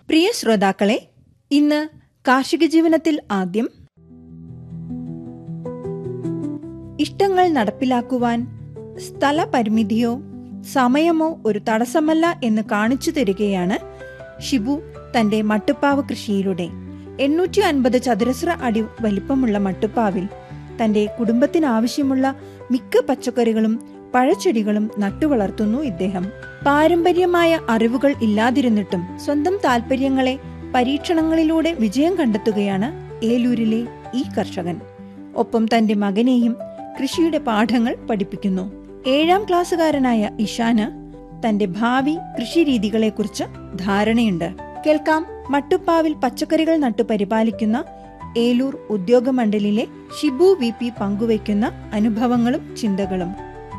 പ്രിയ ശ്രോതാക്കളെ ഇന്ന് കാർഷിക ജീവനത്തിൽ ആദ്യം ഇഷ്ടങ്ങൾ നടപ്പിലാക്കുവാൻ സ്ഥലപരിമിതിയോ സമയമോ ഒരു തടസ്സമല്ല എന്ന് കാണിച്ചു തരികയാണ് ഷിബു തന്റെ മട്ടുപ്പാവ് കൃഷിയിലൂടെ എണ്ണൂറ്റി അൻപത് ചതുരശ്ര അടി വലിപ്പമുള്ള മട്ടുപ്പാവിൽ തന്റെ കുടുംബത്തിനാവശ്യമുള്ള മിക്ക പച്ചക്കറികളും പഴച്ചെടികളും നട്ടുവളർത്തുന്നു ഇദ്ദേഹം പാരമ്പര്യമായ അറിവുകൾ ഇല്ലാതിരുന്നിട്ടും സ്വന്തം താല്പര്യങ്ങളെ പരീക്ഷണങ്ങളിലൂടെ വിജയം കണ്ടെത്തുകയാണ് ഏലൂരിലെ ഈ കർഷകൻ ഒപ്പം തന്റെ മകനെയും കൃഷിയുടെ പാഠങ്ങൾ പഠിപ്പിക്കുന്നു ഏഴാം ക്ലാസ്സുകാരനായ ഇഷാന് തന്റെ ഭാവി കൃഷിരീതികളെക്കുറിച്ച് ധാരണയുണ്ട് കേൾക്കാം മട്ടുപ്പാവിൽ പച്ചക്കറികൾ നട്ടു പരിപാലിക്കുന്ന ഏലൂർ ഉദ്യോഗമണ്ഡലിലെ ഷിബു വി പി പങ്കുവയ്ക്കുന്ന അനുഭവങ്ങളും ചിന്തകളും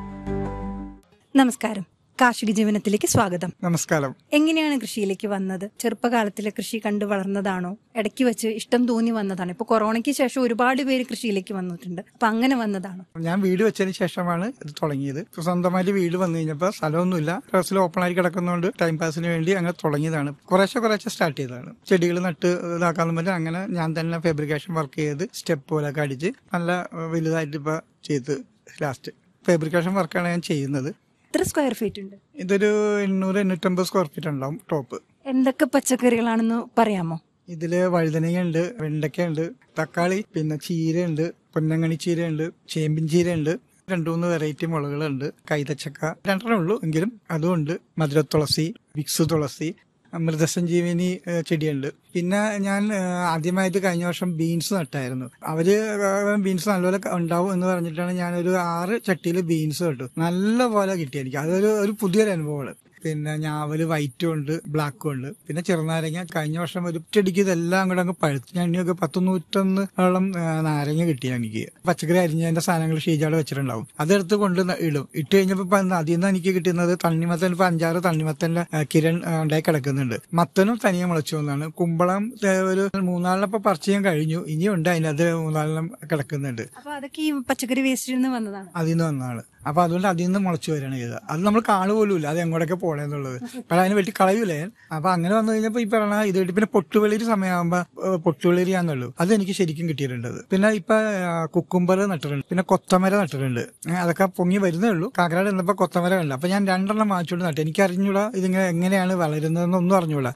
നമസ്കാരം കാർഷിക ജീവനത്തിലേക്ക് സ്വാഗതം നമസ്കാരം എങ്ങനെയാണ് കൃഷിയിലേക്ക് വന്നത് ചെറുപ്പകാലത്തിലെ കൃഷി കണ്ടു വളർന്നതാണോ ഇടയ്ക്ക് വെച്ച് ഇഷ്ടം തോന്നി വന്നതാണോ ഇപ്പൊ കൊറോണയ്ക്ക് ശേഷം ഒരുപാട് പേര് കൃഷിയിലേക്ക് വന്നിട്ടുണ്ട് അപ്പൊ അങ്ങനെ വന്നതാണോ ഞാൻ വീട് വെച്ചതിന് ശേഷമാണ് ഇത് തുടങ്ങിയത് ഇപ്പൊ സ്വന്തമായിട്ട് വീട് വന്നു കഴിഞ്ഞപ്പോൾ സ്ഥലമൊന്നുമില്ല ടെറസിൽ ഓപ്പൺ ആയി കിടക്കുന്നതുകൊണ്ട് ടൈം പാസിന് വേണ്ടി അങ്ങനെ തുടങ്ങിയതാണ് കുറേശ്ശെ കുറേശ്ശെ സ്റ്റാർട്ട് ചെയ്തതാണ് ചെടികൾ നട്ട് ഇതാക്കാന്ന് പറ്റും അങ്ങനെ ഞാൻ തന്നെ ഫാബ്രിക്കേഷൻ വർക്ക് ചെയ്ത് സ്റ്റെപ്പ് പോലൊക്കെ അടിച്ച് നല്ല വലുതായിട്ട് ഇപ്പൊ ചെയ്ത് ലാസ്റ്റ് ഫാബ്രിക്കേഷൻ വർക്കാണ് ഞാൻ ചെയ്യുന്നത് എത്ര സ്ക്വയർ ഫീറ്റ് ഉണ്ട് ഇതൊരു എണ്ണൂറ് എണ്ണൂറ്റമ്പത് സ്ക്വയർ ഫീറ്റ് ഉണ്ടാവും ടോപ്പ് എന്തൊക്കെ പച്ചക്കറികളാണെന്ന് പറയാമോ ഇതില് വഴുതനങ്ങയുണ്ട് വെണ്ടയ്ക്കയുണ്ട് തക്കാളി പിന്നെ ചീരയുണ്ട് പൊന്നങ്ങണി ചീരയുണ്ട് ചേമ്പിൻ ചീരയുണ്ട് രണ്ടു മൂന്ന് വെറൈറ്റി മുളകുകളുണ്ട് കൈതച്ചക്ക രണ്ടെണ്ണേ ഉള്ളൂ എങ്കിലും അതുമുണ്ട് മധുര തുളസി വിക്സ് തുളസി മൃതസഞ്ജീവിനി ഏഹ്, ചെടിയുണ്ട് പിന്നെ ഞാൻ ഏഹ്, ആദ്യമായിട്ട് കഴിഞ്ഞ വർഷം ബീൻസ് നട്ടായിരുന്നു അവര് ബീൻസ് നല്ലപോലെ ഉണ്ടാവും എന്ന് പറഞ്ഞിട്ടാണ് ഞാനൊരു ആറ് ചട്ടിയിൽ ബീൻസ് നട്ടു നല്ല പോലെ കിട്ടി എനിക്ക് അതൊരു ഒരു പുതിയൊരു അനുഭവമാണ് പിന്നെ ഞാവല് വൈറ്റും ഉണ്ട് ബ്ലാക്കും ഉണ്ട് പിന്നെ ചെറുനാരങ്ങ കഴിഞ്ഞ വർഷം ഒരു ചെടിക്ക് ഇതെല്ലാം കൂടെ അങ്ങ് പഴുത്ത് ഞാൻ ഇനിയൊക്കെ പത്ത് നൂറ്റൊന്ന് ഓളം ആ, നാരങ്ങ കിട്ടി എനിക്ക് പച്ചക്കറി അരിഞ്ഞതിന്റെ സാധനങ്ങൾ ഷീജാടെ വെച്ചിട്ടുണ്ടാവും അതെടുത്ത് കൊണ്ട് ന- ഇടും ഇട്ട് കഴിഞ്ഞപ്പോ ഇപ്പൊ അതിൽ നിന്ന് എനിക്ക് കിട്ടുന്നത് തണ്ണിമത്തൻ ഇപ്പൊ അഞ്ചാറ് തണ്ണിമത്തന്റെ ആ, കിരൺ ആ, ഉണ്ടായി കിടക്കുന്നുണ്ട് മത്തനും തനിയെ മുളച്ചു വന്നാണ് കുമ്പളം ഏ, ഒരു മൂന്നാളിനെ ഇപ്പൊ പറിച്ച് ഞാൻ കഴിഞ്ഞു ഇനിയുണ്ട് അതിനകത്ത് മൂന്നാലെണ്ണം കിടക്കുന്നുണ്ട് അപ്പൊ അതൊക്കെ ഈ പച്ചക്കറി വേസ്റ്റിൽ നിന്ന് വന്നതാണ് അതിൽ നിന്ന് വന്നതാണ് അപ്പൊ അതുകൊണ്ട് അതിൽ നിന്ന് മുളച്ചു വരികയാണ് ചെയ്തത് അത് നമ്മൾ കാണു പോലുമില്ല അത് എങ്ങോട്ടൊക്കെ പോണേന്നുള്ളത് അപ്പോൾ അതിനെ വെട്ടി കളയൂലേ ഞാൻ. അപ്പൊ അങ്ങനെ വന്നു കഴിഞ്ഞപ്പോ ഈ പറഞ്ഞ ഇത് കിട്ടി. പിന്നെ പൊട്ടുവെളിരി സമയമാകുമ്പോ ഏഹ്, പൊട്ടുവെളിരിയാന്നുള്ളൂ അത് എനിക്ക് ശരിക്കും കിട്ടിയിട്ടുണ്ട് പിന്നെ ഇപ്പൊ കുക്കുംബർ നട്ടിട്ടുണ്ട് പിന്നെ കൊത്തമര നട്ടിട്ടുണ്ട് ഏഹ്, അതൊക്കെ പൊങ്ങി വരുന്നേ ഉള്ളൂ കാക്കനാട് നിന്നപ്പോ കൊത്തമര ഉണ്ട് അപ്പൊ ഞാൻ രണ്ടെണ്ണം വാങ്ങിച്ചുകൊണ്ട് നട്ടു എനിക്ക് അറിഞ്ഞൂടാ ഇതിങ്ങനെ എങ്ങനെയാണ് വളരുന്നതെന്നൊന്നും അറിഞ്ഞൂടാ